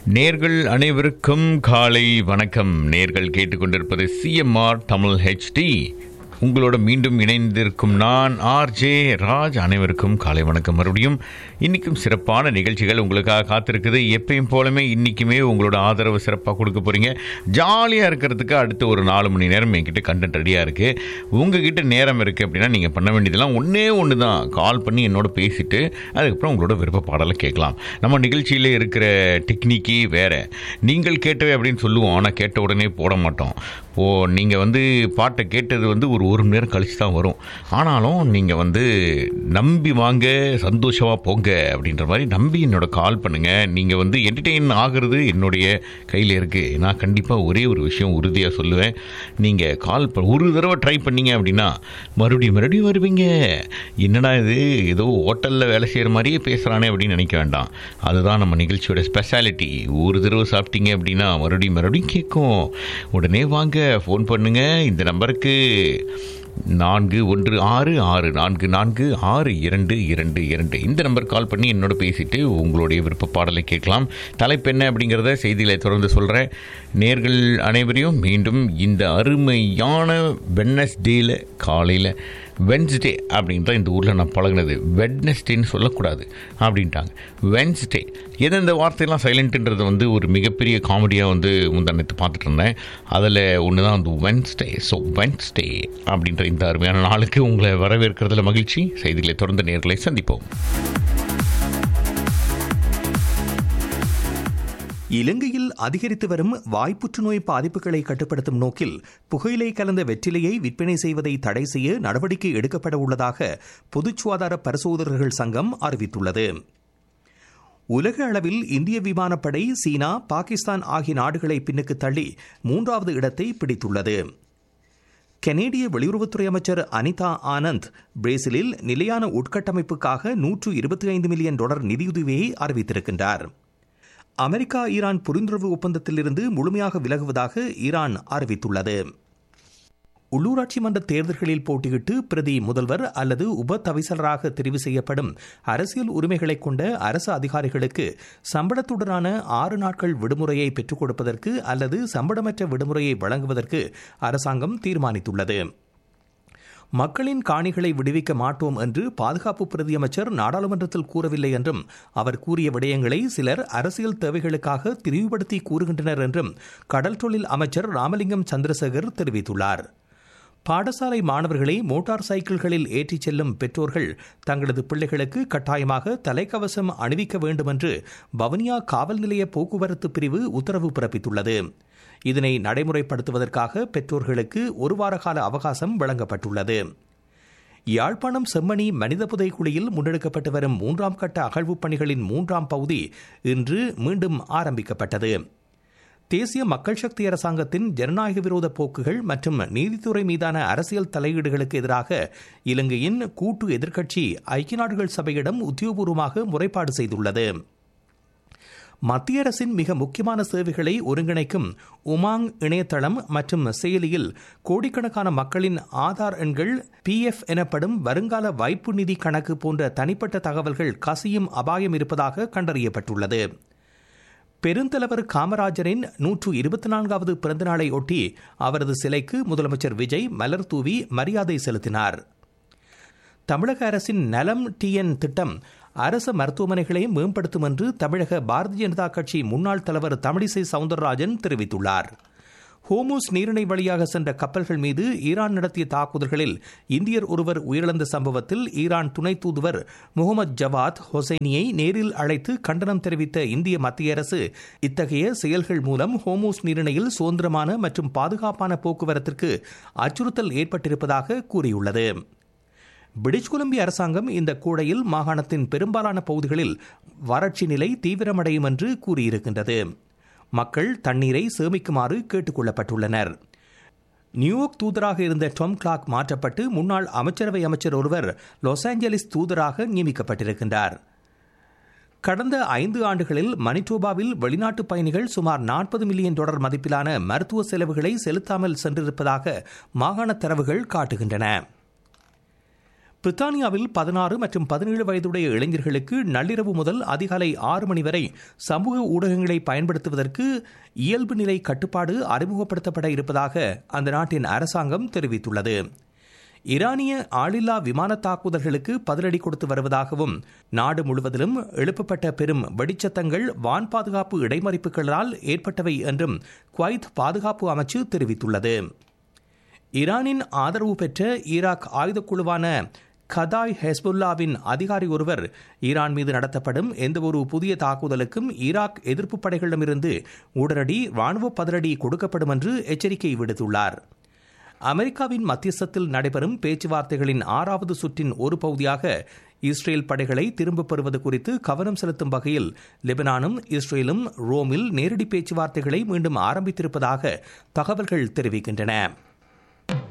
நேர்கள் அனைவருக்கும் காலை வணக்கம் நேர்கள் கேட்டுக்கொண்டிருப்பது சிஎம்ஆர் தமிழ் ஹெச்டி உங்களோட மீண்டும் இணைந்திருக்கும் நான் ஆர்ஜே ராஜ் அனைவருக்கும் காலை வணக்கம் மறுபடியும் இன்றைக்கும் சிறப்பான நிகழ்ச்சிகள் உங்களுக்காக காத்திருக்குது எப்பயும் போலமே இன்றைக்குமே உங்களோட ஆதரவு சிறப்பாக கொடுக்க போகிறீங்க ஜாலியாக இருக்கிறதுக்கு அடுத்த ஒரு நாலு மணி நேரம் என்கிட்ட கண்டென்ட் ரெடியாக இருக்குது உங்ககிட்ட நேரம் இருக்குது அப்படின்னா நீங்கள் பண்ண வேண்டியதெல்லாம் ஒன்றே ஒன்று தான் கால் பண்ணி என்னோட பேசிட்டு அதுக்கப்புறம் உங்களோட விருப்ப பாடலை கேட்கலாம் நம்ம நிகழ்ச்சியில் இருக்கிற டெக்னிக்கே வேறு நீங்கள் கேட்டவை அப்படின்னு சொல்லுவோம் ஆனால் கேட்ட உடனே போட மாட்டோம் ஓ நீங்கள் வந்து பாட்டை கேட்டது வந்து ஒரு ஒரு மணி நேரம் கழிச்சு தான் வரும் ஆனாலும் நீங்கள் வந்து நம்பி வாங்க சந்தோஷமாக போங்க அப்படின்ற மாதிரி நம்பி என்னோட கால் பண்ணுங்கள் நீங்கள் வந்து என்டர்டெயின் ஆகிறது என்னுடைய கையில் இருக்குது நான் கண்டிப்பாக ஒரே ஒரு விஷயம் உறுதியாக சொல்லுவேன் நீங்கள் கால் ப ஒரு தடவை ட்ரை பண்ணீங்க அப்படின்னா மறுபடியும் மறுபடியும் வருவீங்க என்னடா இது ஏதோ ஹோட்டலில் வேலை செய்கிற மாதிரியே பேசுகிறானே அப்படின்னு நினைக்க வேண்டாம் அதுதான் நம்ம நிகழ்ச்சியோட ஸ்பெஷாலிட்டி ஒரு தடவை சாப்பிட்டீங்க அப்படின்னா மறுபடியும் மறுபடியும் கேட்கும் உடனே வாங்க ஃபோன் பண்ணுங்க இந்த நம்பருக்கு நான்கு ஒன்று ஆறு ஆறு நான்கு நான்கு ஆறு இரண்டு இரண்டு இரண்டு இந்த நம்பர் கால் பண்ணி என்னோட பேசிட்டு உங்களுடைய விருப்ப பாடலை கேட்கலாம் தலைப்பு என்ன அப்படிங்கிறத செய்திகளை தொடர்ந்து சொல்கிறேன் நேர்கள் அனைவரையும் மீண்டும் இந்த அருமையான வெட்னஸ்டேயில் காலையில் வென்ஸ்டே அப்படின்ற இந்த ஊரில் நான் பழகினது வெட்னஸ்டேன்னு சொல்லக்கூடாது அப்படின்ட்டாங்க வென்ஸ்டே எந்தெந்த வார்த்தையெல்லாம் சைலண்ட்டுன்றது வந்து ஒரு மிகப்பெரிய காமெடியாக வந்து முந்தானத்து பார்த்துட்டு இருந்தேன் அதில் ஒன்று தான் வந்து வென்ஸ்டே ஸோ வென்ஸ்டே அப்படின்ற இந்த அருமையான நாளுக்கு உங்களை வரவேற்கிறதுல மகிழ்ச்சி செய்திகளை தொடர்ந்து நேர்களை சந்திப்போம் இலங்கையில் அதிகரித்து வரும் வாய்ப்புற்றுநோய் பாதிப்புகளை கட்டுப்படுத்தும் நோக்கில் புகையிலை கலந்த வெற்றிலையை விற்பனை செய்வதை தடை செய்ய நடவடிக்கை எடுக்கப்பட உள்ளதாக பொதுச் சுகாதார பரிசோதகர்கள் சங்கம் அறிவித்துள்ளது உலக அளவில் இந்திய விமானப்படை சீனா பாகிஸ்தான் ஆகிய நாடுகளை பின்னுக்கு தள்ளி மூன்றாவது இடத்தை பிடித்துள்ளது கனேடிய வெளியுறவுத்துறை அமைச்சர் அனிதா ஆனந்த் பிரேசிலில் நிலையான உட்கட்டமைப்புக்காக நூற்று இருபத்தி ஐந்து மில்லியன் டாலர் நிதியுதவியை அறிவித்திருக்கின்றார் அமெரிக்கா ஈரான் புரிந்துணர்வு ஒப்பந்தத்திலிருந்து முழுமையாக விலகுவதாக ஈரான் அறிவித்துள்ளது உள்ளூராட்சி மன்ற தேர்தல்களில் போட்டியிட்டு பிரதி முதல்வர் அல்லது உப தவிசலராக தெரிவு செய்யப்படும் அரசியல் உரிமைகளை கொண்ட அரசு அதிகாரிகளுக்கு சம்பளத்துடனான ஆறு நாட்கள் விடுமுறையை பெற்றுக் கொடுப்பதற்கு அல்லது சம்பளமற்ற விடுமுறையை வழங்குவதற்கு அரசாங்கம் தீர்மானித்துள்ளது மக்களின் காணிகளை விடுவிக்க மாட்டோம் என்று பாதுகாப்பு பிரதியமைச்சர் நாடாளுமன்றத்தில் கூறவில்லை என்றும் அவர் கூறிய விடயங்களை சிலர் அரசியல் தேவைகளுக்காக திரிவுபடுத்தி கூறுகின்றனர் என்றும் கடல் தொழில் அமைச்சர் ராமலிங்கம் சந்திரசேகர் தெரிவித்துள்ளார் பாடசாலை மாணவர்களை மோட்டார் சைக்கிள்களில் ஏற்றிச் செல்லும் பெற்றோர்கள் தங்களது பிள்ளைகளுக்கு கட்டாயமாக தலைக்கவசம் அணிவிக்க வேண்டும் என்று வவுனியா காவல் நிலைய போக்குவரத்து பிரிவு உத்தரவு பிறப்பித்துள்ளது இதனை நடைமுறைப்படுத்துவதற்காக பெற்றோர்களுக்கு ஒரு வார கால அவகாசம் வழங்கப்பட்டுள்ளது யாழ்ப்பாணம் செம்மணி மனித புதைக்குழியில் முன்னெடுக்கப்பட்டு வரும் மூன்றாம் கட்ட அகழ்வுப் பணிகளின் மூன்றாம் பகுதி இன்று மீண்டும் ஆரம்பிக்கப்பட்டது தேசிய மக்கள் சக்தி அரசாங்கத்தின் ஜனநாயக விரோத போக்குகள் மற்றும் நீதித்துறை மீதான அரசியல் தலையீடுகளுக்கு எதிராக இலங்கையின் கூட்டு எதிர்க்கட்சி ஐக்கிய நாடுகள் சபையிடம் உத்தியோகபூர்வமாக முறைப்பாடு செய்துள்ளது மத்திய அரசின் மிக முக்கியமான சேவைகளை ஒருங்கிணைக்கும் உமாங் இணையதளம் மற்றும் செயலியில் கோடிக்கணக்கான மக்களின் ஆதார் எண்கள் பி எஃப் எனப்படும் வருங்கால வைப்பு நிதி கணக்கு போன்ற தனிப்பட்ட தகவல்கள் கசியும் அபாயம் இருப்பதாக கண்டறியப்பட்டுள்ளது பெருந்தலைவர் காமராஜரின் நூற்று இருபத்தி நான்காவது பிறந்தநாளை ஒட்டி அவரது சிலைக்கு முதலமைச்சர் விஜய் மலர் தூவி மரியாதை செலுத்தினார் தமிழக அரசின் நலம் டிஎன் திட்டம் அரசு மருத்துவமனைகளை மேம்படுத்தும் என்று தமிழக பாரதிய ஜனதா கட்சி முன்னாள் தலைவர் தமிழிசை சவுந்தரராஜன் தெரிவித்துள்ளார் ஹோமூஸ் நீரிணை வழியாக சென்ற கப்பல்கள் மீது ஈரான் நடத்திய தாக்குதல்களில் இந்தியர் ஒருவர் உயிரிழந்த சம்பவத்தில் ஈரான் துணை தூதுவர் முகமது ஜவாத் ஹொசைனியை நேரில் அழைத்து கண்டனம் தெரிவித்த இந்திய மத்திய அரசு இத்தகைய செயல்கள் மூலம் ஹோமூஸ் நீரிணையில் சுதந்திரமான மற்றும் பாதுகாப்பான போக்குவரத்திற்கு அச்சுறுத்தல் ஏற்பட்டிருப்பதாக கூறியுள்ளது பிரிட்டிஷ் கொலம்பிய அரசாங்கம் இந்த கூடையில் மாகாணத்தின் பெரும்பாலான பகுதிகளில் வறட்சி நிலை தீவிரமடையும் என்று கூறியிருக்கின்றது மக்கள் தண்ணீரை சேமிக்குமாறு கேட்டுக் கொள்ளப்பட்டுள்ளனர் நியூயார்க் தூதராக இருந்த டொம் கிளாக் மாற்றப்பட்டு முன்னாள் அமைச்சரவை அமைச்சர் ஒருவர் லாஸ் ஏஞ்சலிஸ் தூதராக நியமிக்கப்பட்டிருக்கின்றார் கடந்த ஐந்து ஆண்டுகளில் மணிட்டோபாவில் வெளிநாட்டு பயணிகள் சுமார் நாற்பது மில்லியன் டாலர் மதிப்பிலான மருத்துவ செலவுகளை செலுத்தாமல் சென்றிருப்பதாக மாகாண தரவுகள் காட்டுகின்றன பிரித்தானியாவில் பதினாறு மற்றும் பதினேழு வயதுடைய இளைஞர்களுக்கு நள்ளிரவு முதல் அதிகாலை ஆறு மணி வரை சமூக ஊடகங்களை பயன்படுத்துவதற்கு இயல்பு நிலை கட்டுப்பாடு அறிமுகப்படுத்தப்பட இருப்பதாக அந்த நாட்டின் அரசாங்கம் தெரிவித்துள்ளது ஈரானிய ஆளில்லா விமான தாக்குதல்களுக்கு பதிலடி கொடுத்து வருவதாகவும் நாடு முழுவதிலும் எழுப்பப்பட்ட பெரும் வெடிச்சத்தங்கள் வான் பாதுகாப்பு இடைமறிப்புகளால் ஏற்பட்டவை என்றும் குவைத் பாதுகாப்பு அமைச்சு தெரிவித்துள்ளது ஈரானின் ஆதரவு பெற்ற ஈராக் ஆயுதக்குழுவான கதாய் ஹெஸ்புல்லாவின் அதிகாரி ஒருவர் ஈரான் மீது நடத்தப்படும் எந்தவொரு புதிய தாக்குதலுக்கும் ஈராக் எதிர்ப்பு படைகளிடமிருந்து உடனடி ராணுவ பதிலடி கொடுக்கப்படும் என்று எச்சரிக்கை விடுத்துள்ளார் அமெரிக்காவின் மத்தியஸ்தத்தில் நடைபெறும் பேச்சுவார்த்தைகளின் ஆறாவது சுற்றின் ஒரு பகுதியாக இஸ்ரேல் படைகளை திரும்பப் பெறுவது குறித்து கவனம் செலுத்தும் வகையில் லெபனானும் இஸ்ரேலும் ரோமில் நேரடி பேச்சுவார்த்தைகளை மீண்டும் ஆரம்பித்திருப்பதாக தகவல்கள் தெரிவிக்கின்றன